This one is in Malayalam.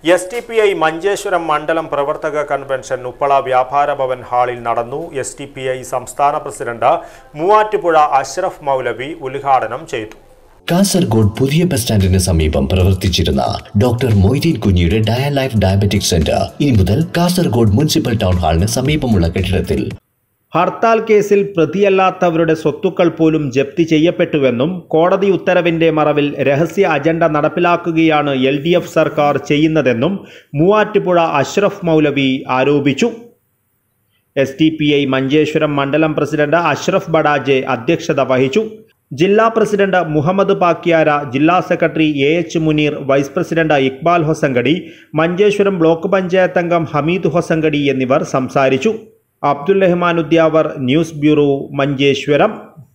S T P I Manjeshwaram മണ്ഡലം പ്രവർത്തക കൺവെൻഷൻ ഉപ്പള വ്യാപാര ഭവൻ ഹാളിൽ നടന്നു എസ് ടി പി ഐ സംസ്ഥാന പ്രസിഡന്റ് മൂവാറ്റുപുഴ അഷ്റഫ് മൗലവി ഉദ്ഘാടനം ചെയ്തു കാസർഗോഡ് പുതിയ ബസ് സ്റ്റാൻഡിന് സമീപം പ്രവർത്തിച്ചിരുന്ന ഡോക്ടർ മൊയ്തീൻ കുഞ്ഞിയുടെ ഡയലൈഫ് ഡയബറ്റിക് സെന്റർ ഇനി മുതൽ കാസർഗോഡ് മുനിസിപ്പൽ ടൗൺ ഹാളിന് സമീപമുള്ള കെട്ടിടത്തിൽ ഹർത്താൽ കേസിൽ പ്രതിയല്ലാത്തവരുടെ സ്വത്തുക്കൾ പോലും ജപ്തി ചെയ്യപ്പെട്ടുവെന്നും കോടതി ഉത്തരവിന്റെ മറവിൽ രഹസ്യ അജണ്ട നടപ്പിലാക്കുകയാണ് എൽ ഡി എഫ് സർക്കാർ ചെയ്യുന്നതെന്നും മൂവാറ്റുപുഴ അഷ്റഫ് മൗലവി ആരോപിച്ചു S T P I Manjeshwaram മണ്ഡലം പ്രസിഡന്റ് അഷ്റഫ് ബഡാജെ അധ്യക്ഷത വഹിച്ചു ജില്ലാ പ്രസിഡന്റ് മുഹമ്മദ് പാക്യാര ജില്ലാ secretary A H Munir vice president Iqbal Hosangadi Manjeshwaram block panchayat അംഗം ഹമീദ് ഹൊസങ്കടി എന്നിവർ സംസാരിച്ചു അബ്ദുൽ റഹ്മാൻ ഉദ്യാവർ ന്യൂസ് ബ്യൂറോ മഞ്ചേശ്വരം